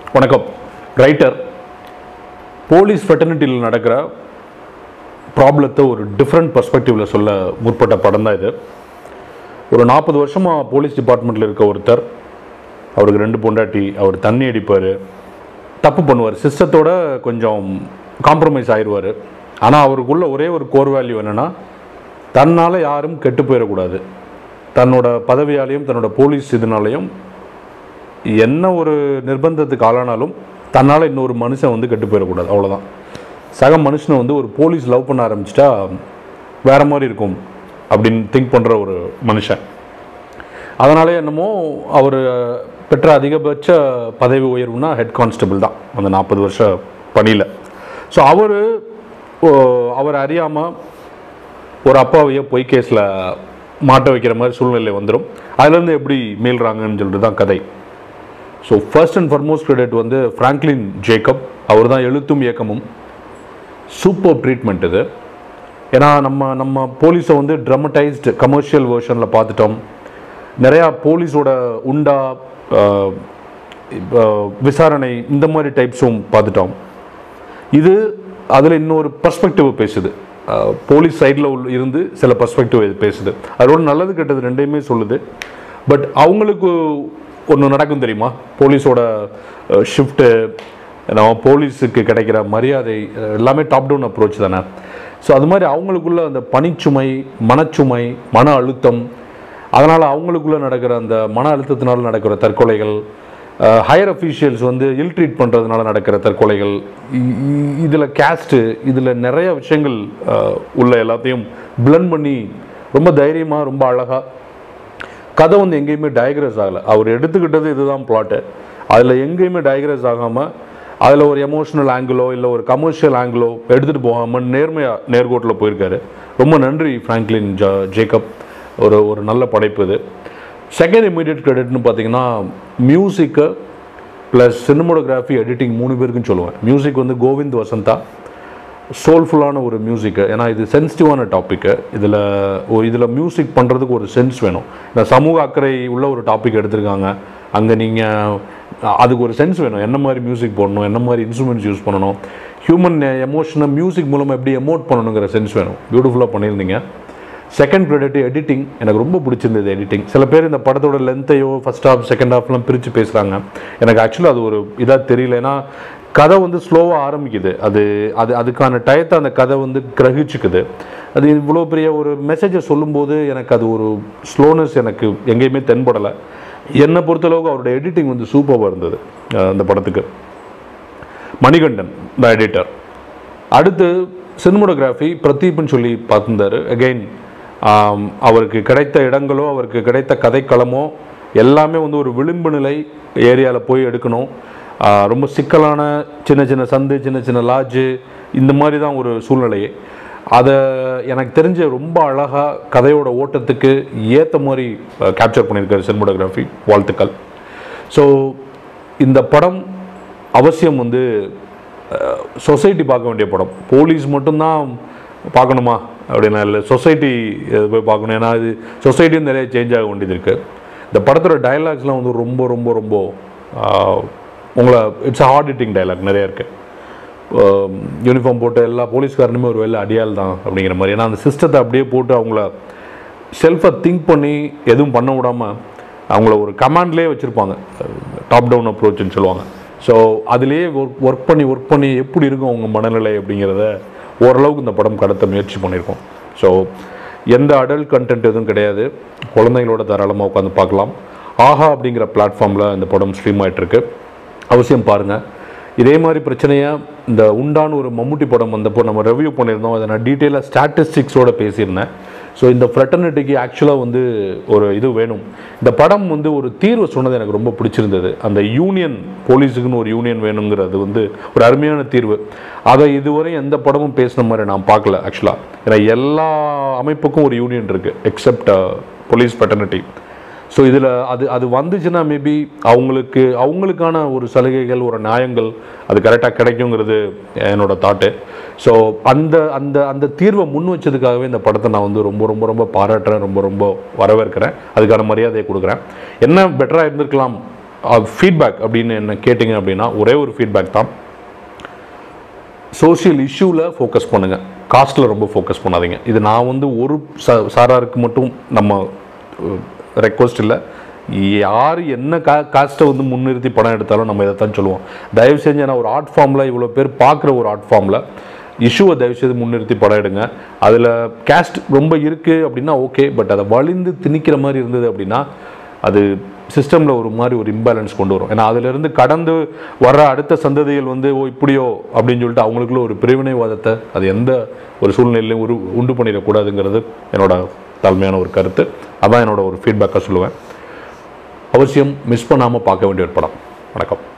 வணக்கம் writer police ஃபெட்டர்னிட்டியில் நடக்கிற ப்ராப்ளத்தை ஒரு டிஃப்ரெண்ட் பர்ஸ்பெக்டிவில் சொல்ல முற்பட்ட படம் தான் இது ஒரு நாற்பது வருஷமாக போலீஸ் டிபார்ட்மெண்ட்டில் இருக்க ஒருத்தர் அவருக்கு ரெண்டு பொண்டாட்டி அவர் தண்ணி அடிப்பார் தப்பு பண்ணுவார் சிஸ்டத்தோட கொஞ்சம் காம்ப்ரமைஸ் ஆயிடுவார் ஆனால் அவருக்குள்ள ஒரே ஒரு கோர் வேல்யூ என்னென்னா தன்னால் யாரும் கெட்டு போயிடக்கூடாது தன்னோட பதவியாலையும் தன்னோட போலீஸ் இதனாலையும் என்ன ஒரு நிர்பந்தத்துக்கு ஆளானாலும் தன்னால் இன்னொரு மனுஷன் வந்து கெட்டு போயிடக்கூடாது அவ்வளோதான் சக மனுஷனை வந்து ஒரு போலீஸ் லவ் பண்ண ஆரம்பிச்சிட்டா வேற மாதிரி இருக்கும் அப்படின்னு திங்க் பண்ணுற ஒரு மனுஷன் அதனாலே என்னமோ அவர் பெற்ற அதிகபட்ச பதவி உயர்வுனா ஹெட் கான்ஸ்டபிள் தான் அந்த நாற்பது வருஷ பணியில் ஸோ அவர் அவர் அறியாமல் ஒரு அப்பாவையோ பொய் கேஸில் மாட்ட வைக்கிற மாதிரி சூழ்நிலை வந்துடும் அதுலேருந்து எப்படி மீள்றாங்கன்னு சொல்லிட்டு தான் கதை so first and foremost credit வந்து ஃப்ராங்க்லின் ஜேக்கப் அவர் தான் எழுத்தும் இயக்கமும் சூப்பர் ட்ரீட்மெண்ட் இது ஏன்னா நம்ம நம்ம போலீஸை வந்து ட்ரமடைஸ்டு கமர்ஷியல் வேர்ஷனில் பார்த்துட்டோம் நிறையா போலீஸோட உண்டா அஹ், இப்ப விசாரணை இந்த மாதிரி டைப்ஸும் பார்த்துட்டோம் இது அதில் இன்னொரு பர்ஸ்பெக்டிவ் பேசுது அஹ், போலீஸ் சைடில் உள்ள இருந்து சில பர்ஸ்பெக்டிவ் இது பேசுது அதோட நல்லது கெட்டது ரெண்டையுமே சொல்லுது பட் அவங்களுக்கு ஒன்று நடக்கும் தெரியுமா போலீஸோட ஷிஃப்ட்டு நம்ம போலீஸுக்கு கிடைக்கிற மரியாதை அஹ், எல்லாமே டாப் டவுன் அப்ரோச் தானே ஸோ அது மாதிரி அவங்களுக்குள்ள அந்த பணிச்சுமை மனச்சுமை மன அழுத்தம் அதனால் அவங்களுக்குள்ள நடக்கிற அந்த மன அழுத்தத்தினால நடக்கிற தற்கொலைகள் ஹையர் அஃபீஷியல்ஸ் வந்து இல் ட்ரீட் பண்ணுறதுனால நடக்கிற தற்கொலைகள் இதில் கேஸ்ட்டு இதில் நிறைய விஷயங்கள் அஹ், உள்ள எல்லாத்தையும் பிளண்ட் பண்ணி ரொம்ப தைரியமாக ரொம்ப அழகாக கதை வந்து எங்கேயுமே டயக்ரஸ் ஆகலை அவர் எடுத்துக்கிட்டது இதுதான் பிளாட்டு அதில் எங்கேயுமே டயக்ரஸ் ஆகாமல் அதில் ஒரு எமோஷனல் ஆங்கிளோ இல்லை ஒரு கமர்ஷியல் ஆங்கிளோ எடுத்துகிட்டு போகாமல் நேர்மையாக நேர்கோட்டில் போயிருக்காரு ரொம்ப நன்றி ஃப்ராங்க்லின் ஜா ஜேக்கப் ஒரு ஒரு நல்ல படைப்பு இது செகண்ட் இமீடியட் கிரெடிட்னு பார்த்தீங்கன்னா மியூசிக்கு ப்ளஸ் சினிமோடோகிராஃபி எடிட்டிங் மூணு பேருக்கும் சொல்லுவேன் மியூசிக் வந்து கோவிந்த் வசந்தா சோல்ஃபுல்லான ஒரு மியூசிக்கு ஏன்னா இது சென்சிட்டிவான டாப்பிக்கு இதில் ஒரு இதில் மியூசிக் பண்ணுறதுக்கு ஒரு சென்ஸ் வேணும் இந்த சமூக அக்கறை உள்ள ஒரு டாபிக் எடுத்திருக்காங்க அங்கே நீங்கள் அதுக்கு ஒரு சென்ஸ் வேணும் என்ன மாதிரி மியூசிக் போடணும் என்ன மாதிரி இன்ஸ்ட்ருமெண்ட்ஸ் யூஸ் பண்ணணும் ஹியூமன் எமோஷனை மியூசிக் மூலமாக எப்படி எமோட் பண்ணணுங்கிற சென்ஸ் வேணும் பியூட்டிஃபுல்லாக பண்ணியிருந்தீங்க செகண்ட் கிரெடிட் எடிட்டிங் எனக்கு ரொம்ப பிடிச்சிருந்தது எடிட்டிங் சில பேர் இந்த படத்தோட லென்த்தையோ ஃபர்ஸ்ட் ஹாஃப் செகண்ட் ஹாஃப்லாம் பிரித்து பேசுகிறாங்க எனக்கு ஆக்சுவலாக அது ஒரு இதாக தெரியல ஏன்னா கதை வந்து ஸ்லோவாக ஆரம்பிக்குது அது அது அதுக்கான டயத்தை அந்த கதை வந்து கிரகிச்சுக்குது அது இவ்வளோ பெரிய ஒரு மெசேஜை சொல்லும்போது எனக்கு அது ஒரு ஸ்லோனஸ் எனக்கு எங்கேயுமே தென்படலை என்னை பொறுத்தளவுக்கு அவரோட எடிட்டிங் வந்து சூப்பராக இருந்தது அஹ் அந்த படத்துக்கு மணிகண்டன் த எடிட்டர் அடுத்து சினிமோடோகிராஃபி பிரதீப்னு சொல்லி பார்த்துருந்தாரு அகெயின் அவருக்கு கிடைத்த இடங்களோ அவருக்கு கிடைத்த கதைக்களமோ எல்லாமே வந்து ஒரு விளிம்பு நிலை ஏரியாவில் போய் எடுக்கணும் ஆஹ் ரொம்ப சிக்கலான சின்ன சின்ன சந்து சின்ன சின்ன லாட்ஜு இந்த மாதிரி தான் ஒரு சூழ்நிலையே அதை எனக்கு தெரிஞ்ச ரொம்ப அழகாக கதையோட ஓட்டத்துக்கு ஏற்ற மாதிரி கேப்சர் பண்ணியிருக்காரு சினிமோடோகிராஃபி வாழ்த்துக்கள் ஸோ இந்த படம் அவசியம் வந்து சொசைட்டி பார்க்க வேண்டிய படம் போலீஸ் மட்டும்தான் பார்க்கணுமா அப்படின்னா இல்லை சொசைட்டி போய் பார்க்கணும் ஏன்னா இது சொசைட்டியும் நிறைய சேஞ்ச் ஆக வேண்டியது இருக்குது இந்த படத்தோட டயலாக்ஸ்லாம் வந்து ரொம்ப ரொம்ப ரொம்ப ஆஹ், உங்களை இட்ஸ் ஹார்ட் ஹிட்டிங் டயலாக் நிறைய இருக்குது யூனிஃபார்ம் போட்ட எல்லா போலீஸ்காரனுமே ஒரு வேலை அடியாள் தான் அப்படிங்கிற மாதிரி ஏன்னா அந்த சிஸ்டத்தை அப்படியே போட்டு அவங்கள செல்ஃபை திங்க் பண்ணி எதுவும் பண்ண விடாமல் அவங்கள ஒரு கமாண்ட்லேயே வச்சுருப்பாங்க டாப் டவுன் அப்ரோச்னு சொல்லுவாங்க ஸோ அதுலேயே ஒர்க் ஒர்க் பண்ணி ஒர்க் பண்ணி எப்படி இருக்கும் அவங்க மனநிலை அப்படிங்கிறத ஓரளவுக்கு இந்த படம் கடத்த முயற்சி பண்ணியிருக்கோம் ஸோ எந்த அடல்ட் கண்டென்ட் எதுவும் கிடையாது குழந்தைகளோட தாராளமாக உட்காந்து பார்க்கலாம் ஆஹா அப்படிங்கிற பிளாட்ஃபார்மில் இந்த படம் ஸ்ட்ரீம் ஆயிட்டிருக்கு அவசியம் பாருங்கள் இதே மாதிரி பிரச்சனையை இந்த உண்டான ஒரு மம்முட்டி படம் வந்தப்போ நம்ம ரிவ்யூ பண்ணியிருந்தோம் அதை நான் டீட்டெயிலாக ஸ்டாட்டிஸ்டிக்ஸோட பேசியிருந்தேன் ஸோ இந்த ஃப்ரெட்டர்னிட்டிக்கு ஆக்சுவலாக வந்து ஒரு இது வேணும் இந்த படம் வந்து ஒரு தீர்வு சொன்னது எனக்கு ரொம்ப பிடிச்சிருந்தது அந்த யூனியன் போலீஸுக்குன்னு ஒரு யூனியன் வேணுங்கிறது வந்து ஒரு அருமையான தீர்வு அதை இதுவரை எந்த படமும் பேசின மாதிரி நான் பார்க்கல ஆக்சுவலாக ஏன்னா எல்லா அமைப்புக்கும் ஒரு யூனியன் இருக்குது எக்ஸப்ட் போலீஸ் ஃப்ரெட்டர்னிட்டி ஸோ இதில் அது அது வந்துச்சுன்னா மேபி அவங்களுக்கு அவங்களுக்கான ஒரு சலுகைகள் ஒரு நியாயங்கள் அது கரெக்டாக கிடைக்குங்கிறது என்னோட தாட்டு ஸோ அந்த அந்த அந்த தீர்வை முன் வச்சதுக்காகவே இந்த படத்தை நான் வந்து ரொம்ப ரொம்ப ரொம்ப பாராட்டுறேன் ரொம்ப ரொம்ப வரவேற்கிறேன் அதுக்கான மரியாதையை கொடுக்குறேன் என்ன பெட்டராக இருந்திருக்கலாம் ஃபீட்பேக் அப்படின்னு என்ன கேட்டிங்க அப்படின்னா ஒரே ஒரு ஃபீட்பேக் தான் சோஷியல் இஷ்யூவில் ஃபோக்கஸ் பண்ணுங்கள் காஸ்ட்டில் ரொம்ப ஃபோக்கஸ் பண்ணாதீங்க இது நான் வந்து ஒரு ச சாராருக்கு மட்டும் நம்ம ரெக்வஸ்ட் இல்லை யார் என்ன கா காஸ்ட்டை வந்து முன்னிறுத்தி படம் எடுத்தாலும் நம்ம இதைத்தான் சொல்லுவோம் தயவு செஞ்சு நான் ஒரு ஆர்ட் ஃபார்மில் இவ்வளோ பேர் பார்க்குற ஒரு ஆர்ட் ஃபார்மில் இஷ்யூவை தயவு செய்து முன்னிறுத்தி படம் எடுங்க அதில் கேஸ்ட் ரொம்ப இருக்குது அப்படின்னா ஓகே பட் அதை வலிந்து திணிக்கிற மாதிரி இருந்தது அப்படின்னா அது சிஸ்டமில் ஒரு மாதிரி ஒரு இம்பேலன்ஸ் கொண்டு வரும் ஏன்னா அதிலிருந்து கடந்து வர அடுத்த சந்ததிகள் வந்து ஓ இப்படியோ அப்படின்னு சொல்லிட்டு அவங்களுக்குள்ள ஒரு பிரிவினைவாதத்தை அது எந்த ஒரு சூழ்நிலையிலையும் ஒரு உண்டு பண்ணிடக்கூடாதுங்கிறது என்னோட தாழ்மையான ஒரு கருத்து அதான் என்னோட ஒரு ஃபீட்பேக்காக சொல்லுவேன் அவசியம் மிஸ் பண்ணாமல் பார்க்க வேண்டிய ஒரு படம் வணக்கம்